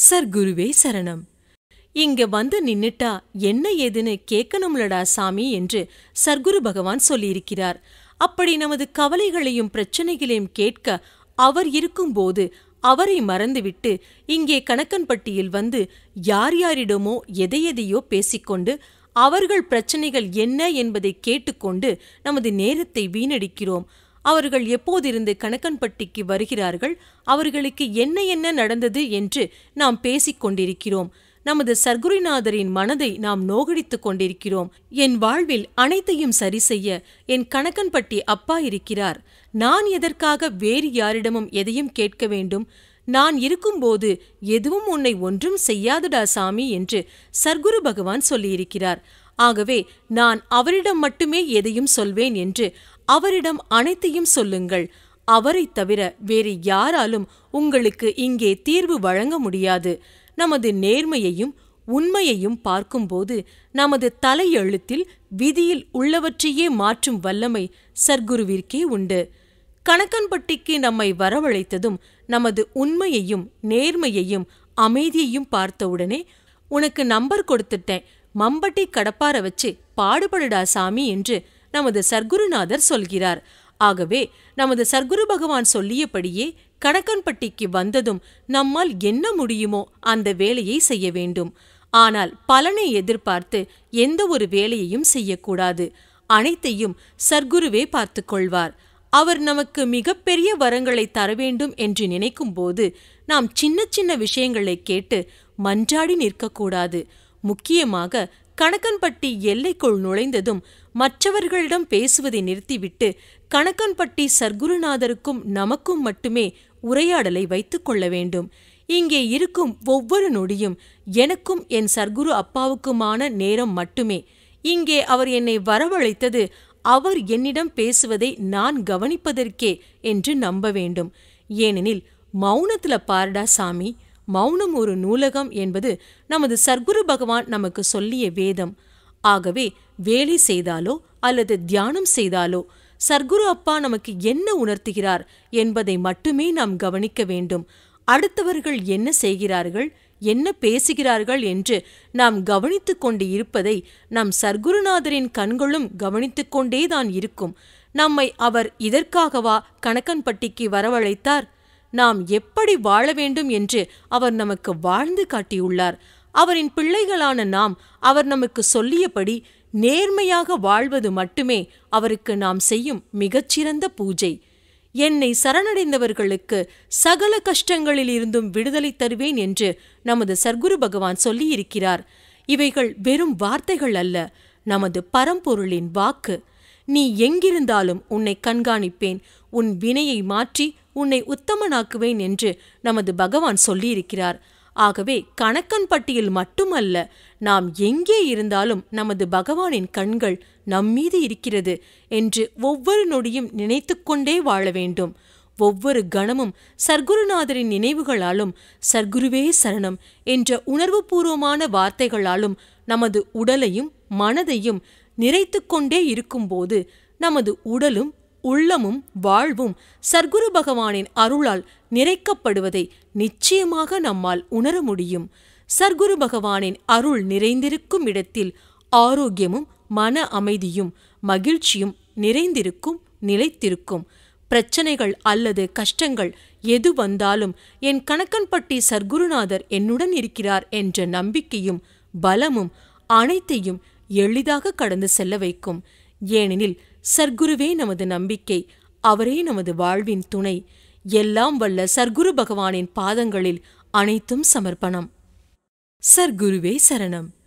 சர்க்குருவே சரணம் இங்க வந்து நின்னுட்டா என்ன ஏதுன்னு கேட்கணும்லடா சாமி என்று சர்க்குரு பகவான் சொல்லியிருக்கிறார் அப்படி நமது கவலைகளையும் பிரச்சனைகளையும் கேட்க அவர் இருக்கும்போது அவரை மறந்துவிட்டு இங்கே கணக்கன்பட்டியில் வந்து யார் யாரிடமோ எதையெதையோ பேசிக்கொண்டு அவர்கள் பிரச்சனைகள் என்ன என்பதை கேட்டுக்கொண்டு நமது நேரத்தை வீணடிக்கிறோம் அவர்கள் எப்போதிருந்து கணக்கன்பட்டிக்கு வருகிறார்கள் அவர்களுக்கு என்ன என்ன நடந்தது என்று நாம் பேசிக் கொண்டிருக்கிறோம் நமது சர்க்குருநாதரின் மனதை நாம் நோகடித்துக் கொண்டிருக்கிறோம் என் வாழ்வில் அனைத்தையும் சரி செய்ய என் கணக்கன்பட்டி அப்பா இருக்கிறார் நான் எதற்காக வேறு யாரிடமும் எதையும் கேட்க வேண்டும் நான் இருக்கும்போது எதுவும் உன்னை ஒன்றும் செய்யாதுடா சாமி என்று சர்க்குரு பகவான் சொல்லியிருக்கிறார் ஆகவே நான் அவரிடம் மட்டுமே எதையும் சொல்வேன் என்று அவரிடம் அனைத்தையும் சொல்லுங்கள் அவரைத் தவிர வேறு யாராலும் உங்களுக்கு இங்கே தீர்வு வழங்க முடியாது நமது நேர்மையையும் உண்மையையும் பார்க்கும்போது நமது தலையெழுத்தில் விதியில் உள்ளவற்றையே மாற்றும் வல்லமை சர்க்குருவிற்கே உண்டு கணக்கன்பட்டிக்கு நம்மை வரவழைத்ததும் நமது உண்மையையும் நேர்மையையும் அமைதியையும் பார்த்தவுடனே உனக்கு நம்பர் கொடுத்துட்டேன் மம்பட்டி கடப்பார வச்சு பாடுபடுடா சாமி என்று நமது சர்க்குருநாதர் சொல்கிறார் ஆகவே நமது சர்க்குரு பகவான் சொல்லியபடியே கணக்கன்பட்டிக்கு வந்ததும் நம்மால் என்ன முடியுமோ அந்த வேலையை செய்ய வேண்டும் ஆனால் பலனை எதிர்பார்த்து எந்த ஒரு வேலையையும் செய்யக்கூடாது அனைத்தையும் சர்க்குருவே பார்த்துக் கொள்வார் அவர் நமக்கு மிகப்பெரிய வரங்களை தர வேண்டும் என்று நினைக்கும்போது நாம் சின்ன சின்ன விஷயங்களை கேட்டு மன்றாடி நிற்கக்கூடாது முக்கியமாக கணக்கன்பட்டி எல்லைக்குள் நுழைந்ததும் மற்றவர்களிடம் பேசுவதை நிறுத்திவிட்டு கணக்கன்பட்டி சர்க்குருநாதருக்கும் நமக்கும் மட்டுமே உரையாடலை வைத்துக் கொள்ள வேண்டும் இங்கே இருக்கும் ஒவ்வொரு நொடியும் எனக்கும் என் சர்க்குரு அப்பாவுக்குமான நேரம் மட்டுமே இங்கே அவர் என்னை வரவழைத்தது அவர் என்னிடம் பேசுவதை நான் கவனிப்பதற்கே என்று நம்ப வேண்டும் ஏனெனில் மௌனத்துல பாருடா சாமி மௌனம் ஒரு நூலகம் என்பது நமது சர்க்குரு பகவான் நமக்கு சொல்லிய வேதம் ஆகவே வேலை செய்தாலோ அல்லது தியானம் செய்தாலோ சர்க்குரு அப்பா நமக்கு என்ன உணர்த்துகிறார் என்பதை மட்டுமே நாம் கவனிக்க வேண்டும் அடுத்தவர்கள் என்ன செய்கிறார்கள் என்ன பேசுகிறார்கள் என்று நாம் கவனித்துக் கொண்டு இருப்பதை நம் சர்க்குருநாதரின் கண்களும் கவனித்துக் கொண்டேதான் இருக்கும் நம்மை அவர் இதற்காகவா கணக்கன்பட்டிக்கு வரவழைத்தார் நாம் எப்படி வாழ வேண்டும் என்று அவர் நமக்கு வாழ்ந்து காட்டியுள்ளார் அவரின் பிள்ளைகளான நாம் அவர் நமக்கு சொல்லியபடி நேர்மையாக வாழ்வது மட்டுமே அவருக்கு நாம் செய்யும் மிகச்சிறந்த பூஜை என்னை சரணடைந்தவர்களுக்கு சகல கஷ்டங்களில் இருந்தும் விடுதலை தருவேன் என்று நமது சர்க்குரு பகவான் சொல்லியிருக்கிறார் இவைகள் வெறும் வார்த்தைகள் அல்ல நமது பரம்பொருளின் வாக்கு நீ எங்கிருந்தாலும் உன்னை கண்காணிப்பேன் உன் வினையை மாற்றி உன்னை உத்தமனாக்குவேன் என்று நமது பகவான் சொல்லியிருக்கிறார் ஆகவே கணக்கன்பட்டியில் மட்டுமல்ல நாம் எங்கே இருந்தாலும் நமது பகவானின் கண்கள் நம்மீது இருக்கிறது என்று ஒவ்வொரு நொடியும் நினைத்துக்கொண்டே வாழ வேண்டும் ஒவ்வொரு கணமும் சர்க்குருநாதரின் நினைவுகளாலும் சர்க்குருவே சரணம் என்ற உணர்வுபூர்வமான வார்த்தைகளாலும் நமது உடலையும் மனதையும் நிறைத்துக்கொண்டே இருக்கும்போது நமது உடலும் உள்ளமும் வாழ்வும் சர்க்குரு பகவானின் அருளால் நிறைக்கப்படுவதை நிச்சயமாக நம்மால் உணர முடியும் சர்க்குரு பகவானின் அருள் நிறைந்திருக்கும் இடத்தில் ஆரோக்கியமும் மன அமைதியும் மகிழ்ச்சியும் நிறைந்திருக்கும் நிலைத்திருக்கும் பிரச்சனைகள் அல்லது கஷ்டங்கள் எது வந்தாலும் என் கணக்கன்பட்டி சர்க்குருநாதர் என்னுடன் இருக்கிறார் என்ற நம்பிக்கையும் பலமும் அனைத்தையும் எளிதாக கடந்து செல்ல வைக்கும் ஏனெனில் சர்க்குருவே நமது நம்பிக்கை அவரே நமது வாழ்வின் துணை எல்லாம் வல்ல சர்க்குரு பகவானின் பாதங்களில் அனைத்தும் சமர்ப்பணம் சர்க்குருவே சரணம்